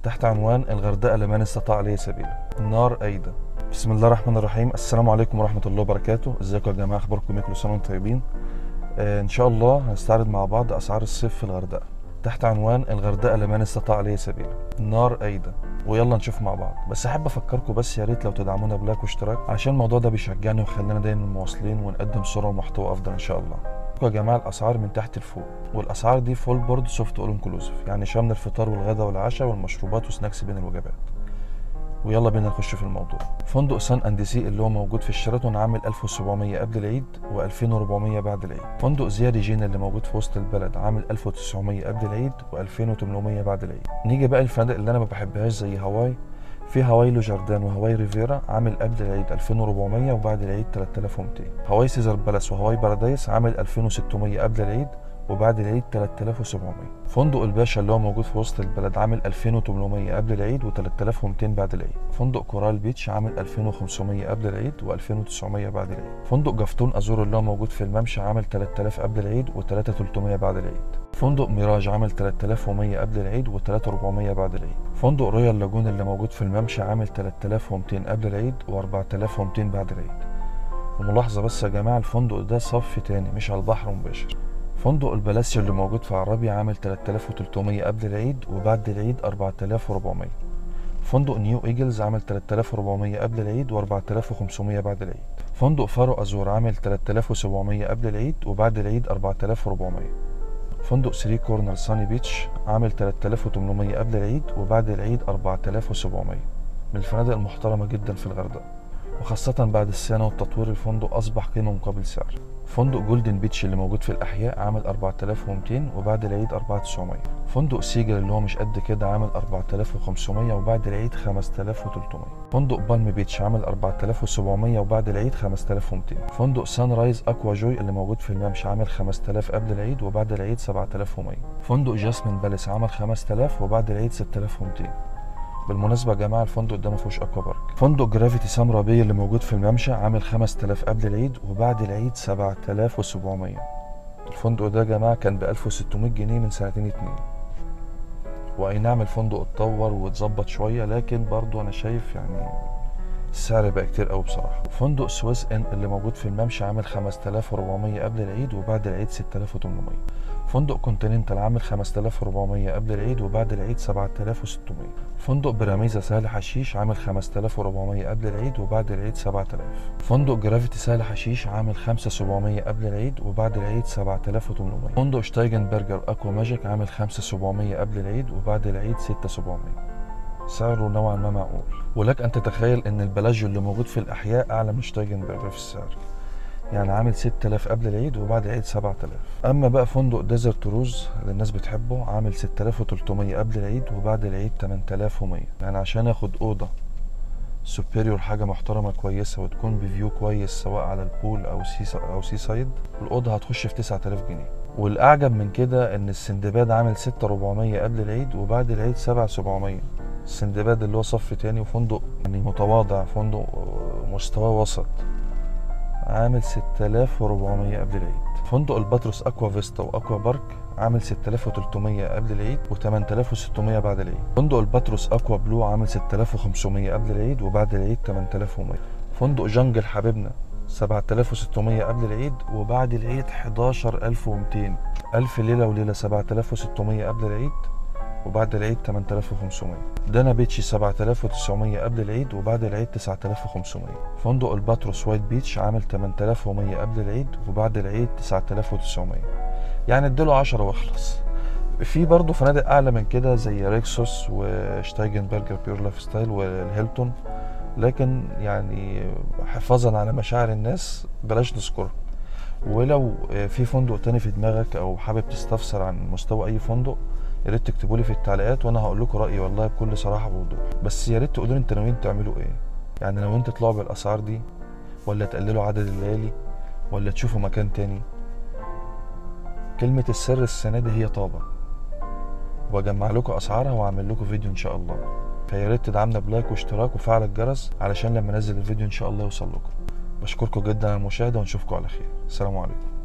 تحت عنوان الغردقة لمن استطاع عليه سبيلا نار أيضا بسم الله الرحمن الرحيم السلام عليكم ورحمة الله وبركاته ازيكم يا جماعة اخباركم ايه كل سنة وانتم طيبين آه ان شاء الله هنستعرض مع بعض اسعار الصيف في الغردقة تحت عنوان الغردقة لمن استطاع عليه سبيلا نار أيضا ويلا نشوف مع بعض بس احب افكركم بس يا ريت لو تدعمونا بلايك واشتراك عشان الموضوع ده بيشجعني ويخلينا دايما مواصلين ونقدم صورة ومحتوى افضل ان شاء الله يا جماعه الاسعار من تحت لفوق والاسعار دي فول بورد سوفت اول انكلوسيف يعني شامل الفطار والغداء والعشاء والمشروبات وسناكس بين الوجبات ويلا بينا نخش في الموضوع فندق سان انديسي اللي هو موجود في الشيراتون عامل 1700 قبل العيد و2400 بعد العيد فندق زيا ريجينا اللي موجود في وسط البلد عامل 1900 قبل العيد و2800 بعد العيد نيجي بقى الفنادق اللي انا ما بحبهاش زي هواي في هواي لو جاردان وهواي ريفيرا عامل قبل العيد 2400 وبعد العيد 3200 هواي سيزر بالاس وهواي بارادايس عامل 2600 قبل العيد وبعد العيد 3700 فندق الباشا اللي هو موجود في وسط البلد عامل 2800 قبل العيد و3200 بعد العيد فندق كورال بيتش عامل 2500 قبل العيد و2900 بعد العيد فندق جفتون ازور اللي هو موجود في الممشى عامل 3000 قبل العيد و3300 بعد العيد فندق ميراج عامل 3100 قبل العيد و3400 بعد العيد فندق رويال لاجون اللي موجود في الممشى عامل 3200 قبل العيد و4200 بعد العيد وملاحظة بس يا جماعة الفندق ده صف تاني مش على البحر مباشر فندق البلاسيو اللي موجود في عربي عامل 3300 قبل العيد وبعد العيد 4400 فندق نيو ايجلز عامل 3400 قبل العيد و4500 بعد العيد فندق فارو ازور عامل 3700 قبل العيد وبعد العيد 4400 فندق 3 كورنر ساني بيتش عامل 3800 قبل العيد وبعد العيد 4700 من الفنادق المحترمة جدا في الغردقة وخاصة بعد الصيانة والتطوير الفندق أصبح قيمة مقابل سعر فندق جولدن بيتش اللي موجود في الأحياء عامل 4200 وبعد العيد 4900 فندق سيجل اللي هو مش قد كده عامل 4500 وبعد العيد 5300 فندق بالم بيتش عامل 4700 وبعد العيد 5200 فندق سان رايز اكوا جوي اللي موجود في الممشى عامل 5000 قبل العيد وبعد العيد 7100 فندق جاسمين باليس عامل 5000 وبعد العيد 6200 بالمناسبة يا جماعة الفندق ده ما فيهوش اكوا بارك فندق جرافيتي سامرا بي اللي موجود في الممشى عامل 5000 قبل العيد وبعد العيد 7700 الفندق ده يا جماعة كان ب 1600 جنيه من سنتين اتنين واي نعم الفندق اتطور واتظبط شوية لكن برضو انا شايف يعني السعر بقى كتير قوي بصراحة فندق سويس ان اللي موجود في الممشى عامل 5400 قبل العيد وبعد العيد 6800 فندق كونتيننتال عامل 5400 قبل العيد وبعد العيد 7600 فندق براميزا سهل حشيش عامل 5400 قبل العيد وبعد العيد 7000 فندق جرافيتي سهل حشيش عامل 5700 قبل العيد وبعد العيد 7800 فندق شتايجن برجر اكوا ماجيك عامل 5700 قبل العيد وبعد العيد 6700 سعره نوعا ما معقول ولك ان تتخيل ان البلاجيو اللي موجود في الاحياء اعلى من شتايجن برجر في السعر يعني عامل 6000 قبل العيد وبعد العيد 7000 اما بقى فندق ديزرت روز اللي الناس بتحبه عامل 6300 قبل العيد وبعد العيد 8100 يعني عشان اخد اوضه سوبيريور حاجه محترمه كويسه وتكون بفيو كويس سواء على البول او سي او سي سايد الاوضه هتخش في 9000 جنيه والاعجب من كده ان السندباد عامل 6400 قبل العيد وبعد العيد 7700 السندباد اللي هو صف تاني وفندق يعني متواضع فندق مستوى وسط عامل 6400 قبل العيد فندق الباتروس اكوا فيستا واكوا بارك عامل 6300 قبل العيد و8600 بعد العيد فندق الباتروس اكوا بلو عامل 6500 قبل العيد وبعد العيد 8100 فندق جنجل حبيبنا 7600 قبل العيد وبعد العيد 11200 ألف ليلة وليلة 7600 قبل العيد وبعد العيد 8500 دانا بيتشي 7900 قبل العيد وبعد العيد 9500 فندق الباتروس وايت بيتش عامل 8100 قبل العيد وبعد العيد 9900 يعني اديله 10 واخلص في برضه فنادق اعلى من كده زي ريكسوس وشتايجن برجر بيور لايف ستايل والهيلتون لكن يعني حفاظا على مشاعر الناس بلاش نذكرها ولو في فندق تاني في دماغك او حابب تستفسر عن مستوى اي فندق يا ريت تكتبوا لي في التعليقات وانا هقول لكم رايي والله بكل صراحه ووضوح بس يا ريت تقولوا لي انتوا ناويين تعملوا ايه يعني ناويين تطلعوا بالاسعار دي ولا تقللوا عدد الليالي ولا تشوفوا مكان تاني كلمة السر السنة دي هي طابة واجمع لكم اسعارها واعمل لكم فيديو ان شاء الله فيا ريت تدعمنا بلايك واشتراك وفعل الجرس علشان لما انزل الفيديو ان شاء الله يوصل لكم بشكركم جدا على المشاهدة ونشوفكم على خير السلام عليكم